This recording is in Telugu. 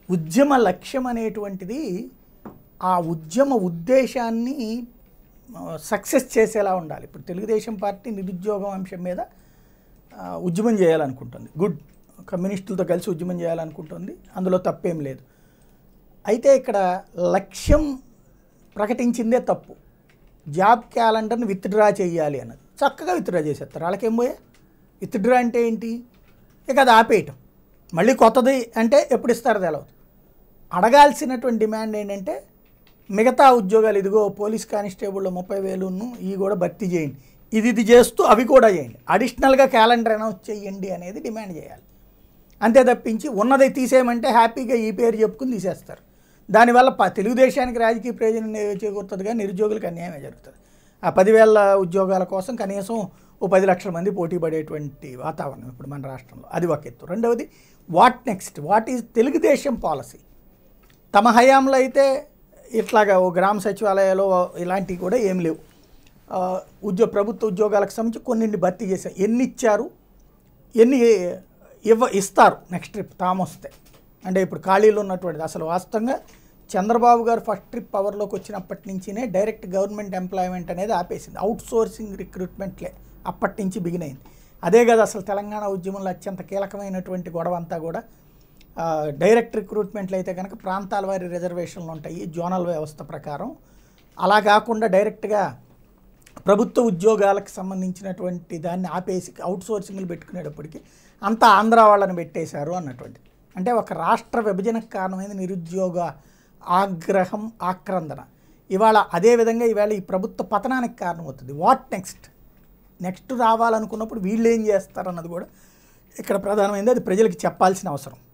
ఉద్యమ లక్ష్యం అనేటువంటిది ఆ ఉద్యమ ఉద్దేశాన్ని సక్సెస్ చేసేలా ఉండాలి ఇప్పుడు తెలుగుదేశం పార్టీ నిరుద్యోగం అంశం మీద ఆ, ఉద్యమం చేయాలనుకుంటుంది గుడ్ కమ్యూనిస్టులతో కలిసి ఉద్యమం చేయాలనుకుంటుంది అందులో తప్పేం లేదు అయితే ఇక్కడ లక్ష్యం ప్రకటించిందే తప్పు జాబ్ క్యాలెండర్ని విత్డ్రా చేయాలి అన్నది చక్కగా విత్డ్రా చేసేస్తారు వాళ్ళకేం పోయా విత్డ్రా అంటే ఏంటి ఇక అది ఆపేయటం మళ్ళీ కొత్తది అంటే ఎప్పుడు ఇస్తారో తెలవదు అడగాల్సినటువంటి డిమాండ్ ఏంటంటే మిగతా ఉద్యోగాలు ఇదిగో పోలీస్ కానిస్టేబుల్లో ముప్పై వేలును ఇవి కూడా భర్తీ చేయండి ఇది ఇది చేస్తూ అవి కూడా చేయండి అడిషనల్గా క్యాలెండర్ అనౌన్స్ చేయండి అనేది డిమాండ్ చేయాలి అంతే తప్పించి ఉన్నది తీసేయమంటే హ్యాపీగా ఈ పేరు చెప్పుకుని తీసేస్తారు దానివల్ల ప తెలుగుదేశానికి రాజకీయ ప్రయోజనం చేకూరుతుంది కానీ నిరుద్యోగులకు అన్యాయమే జరుగుతుంది ఆ పదివేల ఉద్యోగాల కోసం కనీసం ఓ పది లక్షల మంది పోటీ పడేటువంటి వాతావరణం ఇప్పుడు మన రాష్ట్రంలో అది ఒక ఎత్తు రెండవది what next what is Telugu Desam policy తమ హయాంలో అయితే ఇట్లాగా ఓ గ్రామ సచివాలయాలు ఇలాంటివి కూడా ఏం లేవు ఆ, ఉద్యోగ ప్రభుత్వ ఉద్యోగాలకు సంబంధించి కొన్నింటిని భర్తీ చేశారు ఎన్ని ఇచ్చారు ఎన్ని ఇవ్వ ఇస్తారు నెక్స్ట్ ట్రిప్ తాము వస్తే అంటే ఇప్పుడు ఖాళీలు ఉన్నటువంటిది అసలు వాస్తవంగా చంద్రబాబు గారు ఫస్ట్ ట్రిప్ పవర్లోకి వచ్చినప్పటి నుంచినే డైరెక్ట్ గవర్నమెంట్ ఎంప్లాయ్మెంట్ అనేది ఆపేసింది అవుట్ సోర్సింగ్ రిక్రూట్మెంట్లే అప్పటి నుంచి బిగిన్ అయింది అదే కదా అసలు తెలంగాణ ఉద్యమంలో అత్యంత కీలకమైనటువంటి గొడవ అంతా కూడా ఆ, డైరెక్ట్ రిక్రూట్మెంట్లు అయితే కనుక ప్రాంతాల వారి రిజర్వేషన్లు ఉంటాయి జోనల్ వ్యవస్థ ప్రకారం అలా కాకుండా డైరెక్ట్గా ప్రభుత్వ ఉద్యోగాలకు సంబంధించినటువంటి దాన్ని ఆపేసి అవుట్ సోర్సింగ్లు పెట్టుకునేటప్పటికి అంతా ఆంధ్ర వాళ్ళని పెట్టేశారు అన్నటువంటి అంటే ఒక రాష్ట్ర విభజనకు కారణమైన నిరుద్యోగ ఆగ్రహం ఆక్రందన ఇవాళ అదేవిధంగా ఇవాళ ఈ ప్రభుత్వ పతనానికి కారణమవుతుంది వాట్ నెక్స్ట్ నెక్స్ట్ రావాలనుకున్నప్పుడు వీళ్ళు ఏం చేస్తారన్నది కూడా ఇక్కడ ప్రధానమైనది అది ప్రజలకు చెప్పాల్సిన అవసరం